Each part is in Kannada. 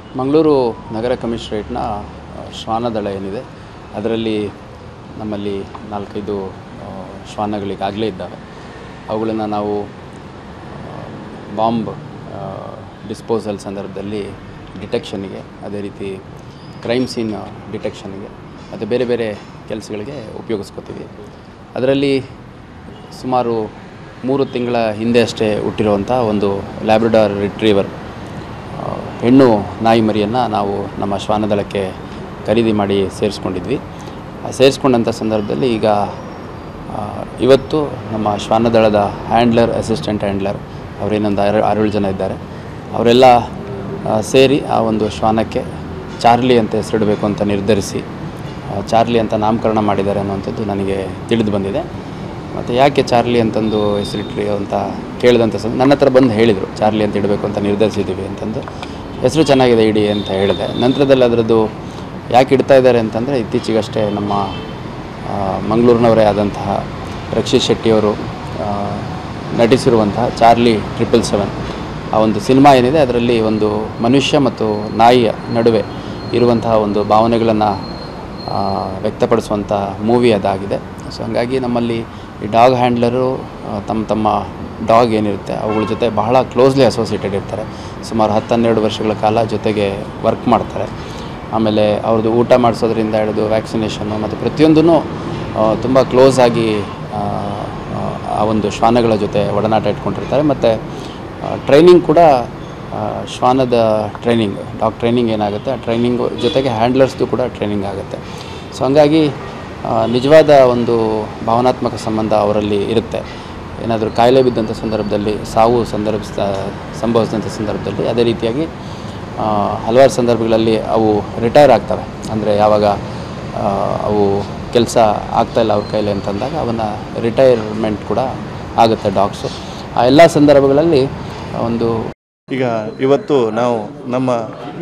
ಮಂಗಳೂರು ನಗರ ಕಮಿಷನರೇಟ್ನ ಆ, ಶ್ವಾನದಳ ಏನಿದೆ ಅದರಲ್ಲಿ ನಮ್ಮಲ್ಲಿ ನಾಲ್ಕೈದು ಆ, ಶ್ವಾನಗಳಿಗಾಗಲೇ ಇದ್ದಾವೆ ಅವುಗಳನ್ನು ನಾವು ಬಾಂಬ್ ಡಿಸ್ಪೋಸಲ್ ಸಂದರ್ಭದಲ್ಲಿ ಡಿಟೆಕ್ಷನ್ಗೆ ಅದೇ ರೀತಿ ಕ್ರೈಮ್ ಸೀನ್ ಡಿಟೆಕ್ಷನ್ಗೆ ಮತ್ತು ಬೇರೆ ಬೇರೆ ಕೆಲಸಗಳಿಗೆ ಉಪಯೋಗಿಸ್ಕೋತೀವಿ ಅದರಲ್ಲಿ ಸುಮಾರು ಮೂರು ತಿಂಗಳ ಹಿಂದೆ ಅಷ್ಟೇ ಹುಟ್ಟಿರುವಂಥ ಒಂದು ಲ್ಯಾಬ್ರಡಾರ್ ರಿಟ್ರೀವರ್ ಆ, ಹೆಣ್ಣು ನಾಯಿ ಮರಿಯನ್ನು ನಾವು ನಮ್ಮ ಶ್ವಾನದಳಕ್ಕೆ ಖರೀದಿ ಮಾಡಿ ಸೇರಿಸ್ಕೊಂಡಿದ್ವಿ ಆ ಸೇರಿಸ್ಕೊಂಡಂಥ ಸಂದರ್ಭದಲ್ಲಿ ಈಗ ಆ, ಇವತ್ತು ನಮ್ಮ ಶ್ವಾನದಳದ ಹ್ಯಾಂಡ್ಲರ್ ಅಸಿಸ್ಟೆಂಟ್ ಹ್ಯಾಂಡ್ಲರ್ ಅವರೇನೊಂದು ಆರು ಆರೇಳು ಜನ ಇದ್ದಾರೆ ಅವರೆಲ್ಲ ಆ, ಸೇರಿ ಆ ಒಂದು ಶ್ವಾನಕ್ಕೆ ಚಾರ್ಲಿ ಅಂತ ಹೆಸರಿಡಬೇಕು ಅಂತ ನಿರ್ಧರಿಸಿ ಆ, ಚಾರ್ಲಿ ಅಂತ ನಾಮಕರಣ ಮಾಡಿದ್ದಾರೆ ಅನ್ನುವಂಥದ್ದು ನನಗೆ ತಿಳಿದು ಬಂದಿದೆ ಮತ್ತು ಯಾಕೆ ಚಾರ್ಲಿ ಅಂತಂದು ಹೆಸರಿಟ್ರಿ ಅಂತ ಕೇಳಿದಂಥ ಸಂದ ನನ್ನ ಹತ್ರ ಬಂದು ಹೇಳಿದರು ಚಾರ್ಲಿ ಅಂತ ಇಡಬೇಕು ಅಂತ ನಿರ್ಧರಿಸಿದ್ದೀವಿ ಅಂತಂದು ಹೆಸರು ಚೆನ್ನಾಗಿದೆ ಇಡಿ ಅಂತ ಹೇಳಿದೆ ನಂತರದಲ್ಲಿ ಅದರದ್ದು ಯಾಕೆ ಇಡ್ತಾ ಇದ್ದಾರೆ ಅಂತಂದರೆ ಇತ್ತೀಚೆಗಷ್ಟೇ ನಮ್ಮ ಆ, ಮಂಗಳೂರಿನವರೇ ಆದಂತಹ ರಕ್ಷಿತ್ ಶೆಟ್ಟಿಯವರು ಆ, ನಟಿಸಿರುವಂತಹ ಚಾರ್ಲಿ ಟ್ರಿಪಲ್ ಸೆವೆನ್ ಆ ಒಂದು ಸಿನಿಮಾ ಏನಿದೆ ಅದರಲ್ಲಿ ಒಂದು ಮನುಷ್ಯ ಮತ್ತು ನಾಯಿಯ ನಡುವೆ ಇರುವಂತಹ ಒಂದು ಭಾವನೆಗಳನ್ನು ವ್ಯಕ್ತಪಡಿಸುವಂಥ ಮೂವಿ ಅದಾಗಿದೆ ಸೊ ಹಾಗಾಗಿ ನಮ್ಮಲ್ಲಿ ಈ ಡಾಗ್ ಹ್ಯಾಂಡ್ಲರು ಆ, ತಮ್ಮ ತಮ್ಮ ಡಾಗ್ ಏನಿರುತ್ತೆ ಅವುಗಳ ಜೊತೆ ಬಹಳ ಕ್ಲೋಸ್ಲಿ ಅಸೋಸಿಯೇಟೆಡ್ ಇರ್ತಾರೆ ಸುಮಾರು ಹತ್ತು ಹನ್ನೆರಡು ವರ್ಷಗಳ ಕಾಲ ಜೊತೆಗೆ ವರ್ಕ್ ಮಾಡ್ತಾರೆ ಆಮೇಲೆ ಅವ್ರದ್ದು ಊಟ ಮಾಡಿಸೋದ್ರಿಂದ ಹಿಡಿದು ವ್ಯಾಕ್ಸಿನೇಷನ್ನು ಮತ್ತು ಪ್ರತಿಯೊಂದೂ ತುಂಬ ಕ್ಲೋಸ್ ಆಗಿ ಆ, ಆ, ಆ ಒಂದು ಶ್ವಾನಗಳ ಜೊತೆ ಒಡನಾಟ ಇಟ್ಕೊಂಡಿರ್ತಾರೆ ಮತ್ತು ಟ್ರೈನಿಂಗ್ ಕೂಡ ಆ, ಶ್ವಾನದ ಟ್ರೈನಿಂಗ್ ಡಾಗ್ ಟ್ರೈನಿಂಗ್ ಏನಾಗುತ್ತೆ ಆ ಟ್ರೈನಿಂಗು ಜೊತೆಗೆ ಹ್ಯಾಂಡ್ಲರ್ಸ್ದು ಕೂಡ ಟ್ರೈನಿಂಗ್ ಆಗುತ್ತೆ ಸೊ ಹಂಗಾಗಿ ಆ, ನಿಜವಾದ ಒಂದು ಭಾವನಾತ್ಮಕ ಸಂಬಂಧ ಅವರಲ್ಲಿ ಇರುತ್ತೆ ಏನಾದರೂ ಕಾಯಿಲೆ ಬಿದ್ದಂಥ ಸಂದರ್ಭದಲ್ಲಿ ಸಾವು ಸಂದರ್ಭಿಸ ಸಂಭವಿಸಿದಂಥ ಸಂದರ್ಭದಲ್ಲಿ ಅದೇ ರೀತಿಯಾಗಿ ಆ, ಹಲವಾರು ಸಂದರ್ಭಗಳಲ್ಲಿ ಅವು ರಿಟೈರ್ ಆಗ್ತವೆ ಅಂದರೆ ಯಾವಾಗ ಆ, ಅವು ಕೆಲಸ ಆಗ್ತಾಯಿಲ್ಲ ಅವ್ರ ಕೈಲಿ ಅಂತಂದಾಗ ಅವನ್ನ ರಿಟೈರ್ಮೆಂಟ್ ಕೂಡ ಆಗುತ್ತೆ ಡಾಗ್ಸು ಆ ಎಲ್ಲ ಸಂದರ್ಭಗಳಲ್ಲಿ ಒಂದು ಈಗ ಇವತ್ತು ನಾವು ನಮ್ಮ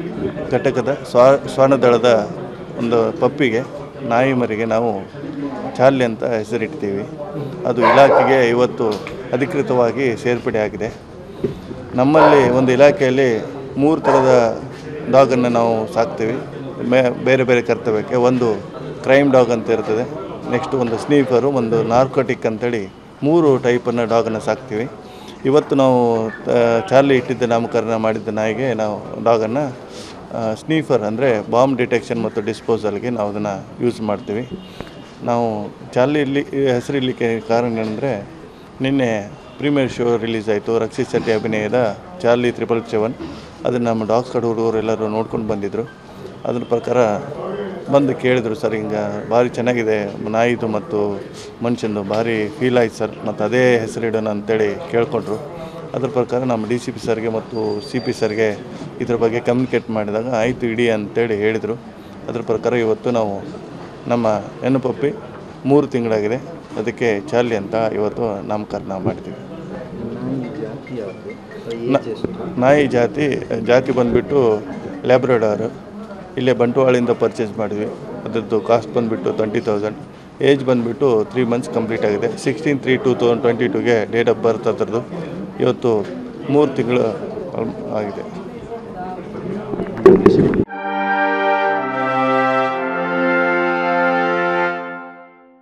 ಘಟಕದ ಸ್ವಾ ಶ್ವಾನದಳದ ಒಂದು ಪಪ್ಪಿಗೆ ನಾಯಿ ಮರಿಗೆ ನಾವು ಚಾರ್ಲಿ ಅಂತ ಹೆಸರಿಡ್ತೀವಿ ಅದು ಇಲಾಖೆಗೆ ಇವತ್ತು ಅಧಿಕೃತವಾಗಿ ಸೇರ್ಪಡೆ ಆಗಿದೆ ನಮ್ಮಲ್ಲಿ ಒಂದು ಇಲಾಖೆಯಲ್ಲಿ ಮೂರು ಥರದ ಡಾಗನ್ನು ನಾವು ಸಾಕ್ತೀವಿ ಮೇ ಬೇರೆ ಬೇರೆ ಕರ್ತವ್ಯಕ್ಕೆ ಒಂದು ಕ್ರೈಮ್ ಡಾಗ್ ಅಂತ ಇರ್ತದೆ ನೆಕ್ಸ್ಟ್ ಒಂದು ಸ್ನೀಫರು ಒಂದು ನಾರ್ಕೋಟಿಕ್ ಅಂತೇಳಿ ಮೂರು ಟೈಪನ್ನು ಡಾಗನ್ನು ಸಾಕ್ತೀವಿ ಇವತ್ತು ನಾವು ಆ, ಚಾರ್ಲಿ ಇಟ್ಟಿದ್ದ ನಾಮಕರಣ ಮಾಡಿದ್ದ ನಾಯಿಗೆ ನಾವು ಡಾಗನ್ನು ಸ್ನೀಫರ್ ಅಂದರೆ ಬಾಂಬ್ ಡಿಟೆಕ್ಷನ್ ಮತ್ತು ಡಿಸ್ಪೋಸಲ್ಗೆ ನಾವು ಅದನ್ನು ಯೂಸ್ ಮಾಡ್ತೀವಿ ನಾವು ಚಾರ್ಲಿ ಇಲ್ಲಿ ಹೆಸರಿಡಲಿಕ್ಕೆ ಕಾರಣ ಏನಂದರೆ ನಿನ್ನೆ ಪ್ರೀಮಿಯರ್ ಶೋ ರಿಲೀಸ್ ಆಯಿತು ರಕ್ಷಿತ್ ಶೆಟ್ಟಿ ಅಭಿನಯದ ಚಾರ್ಲಿ ತ್ರಿಬಲ್ ಸೆವೆನ್ ಅದನ್ನು ನಮ್ಮ ಡಾಗ್ಸ್ ಕಡೆ ಹುಡುಗರು ಎಲ್ಲರೂ ನೋಡ್ಕೊಂಡು ಬಂದಿದ್ದರು ಅದ್ರ ಪ್ರಕಾರ ಬಂದು ಕೇಳಿದರು ಸರ್ ಹಿಂಗೆ ಭಾರಿ ಚೆನ್ನಾಗಿದೆ ನಾಯಿದು ಮತ್ತು ಮನುಷ್ಯಂದು ಭಾರಿ ಫೀಲ್ ಆಯ್ತು ಸರ್ ಮತ್ತು ಅದೇ ಹೆಸರಿಡೋಣ ಅಂತೇಳಿ ಕೇಳ್ಕೊಂಡ್ರು ಅದ್ರ ಪ್ರಕಾರ ನಮ್ಮ ಡಿ ಸಿ ಪಿ ಸರ್ಗೆ ಮತ್ತು ಸಿ ಪಿ ಸರ್ಗೆ ಇದ್ರ ಬಗ್ಗೆ ಕಮ್ಯುನಿಕೇಟ್ ಮಾಡಿದಾಗ ಆಯಿತು ಇಡಿ ಅಂತೇಳಿ ಹೇಳಿದರು ಅದ್ರ ಪ್ರಕಾರ ಇವತ್ತು ನಾವು ನಮ್ಮ ಹೆಣ್ಣು ಪಪ್ಪಿ ಮೂರು ತಿಂಗಳಾಗಿದೆ ಅದಕ್ಕೆ ಚಾರ್ಲಿ ಅಂತ ಇವತ್ತು ನಾಮಕರಣ ಮಾಡ್ತೀವಿ ನ- ನಾಯಿ ಜಾತಿ ಜಾತಿ ಬಂದುಬಿಟ್ಟು ಲ್ಯಾಬ್ರಡಾರು ಇಲ್ಲೇ ಬಂಟ್ವಾಳಿಂದ ಪರ್ಚೇಸ್ ಮಾಡಿದ್ವಿ ಅದರದ್ದು ಕಾಸ್ಟ್ ಬಂದುಬಿಟ್ಟು ಟ್ವೆಂಟಿ ತೌಸಂಡ್ ಏಜ್ ಬಂದುಬಿಟ್ಟು ತ್ರೀ ಮಂತ್ಸ್ ಕಂಪ್ಲೀಟ್ ಆಗಿದೆ sixteen three two thousand twenty ಟೂಗೆ ಡೇಟ್ ಆಫ್ ಬರ್ತ್ ಅದರದ್ದು ಇವತ್ತು ಮೂರು ತಿಂಗಳು ಆಗಿದೆ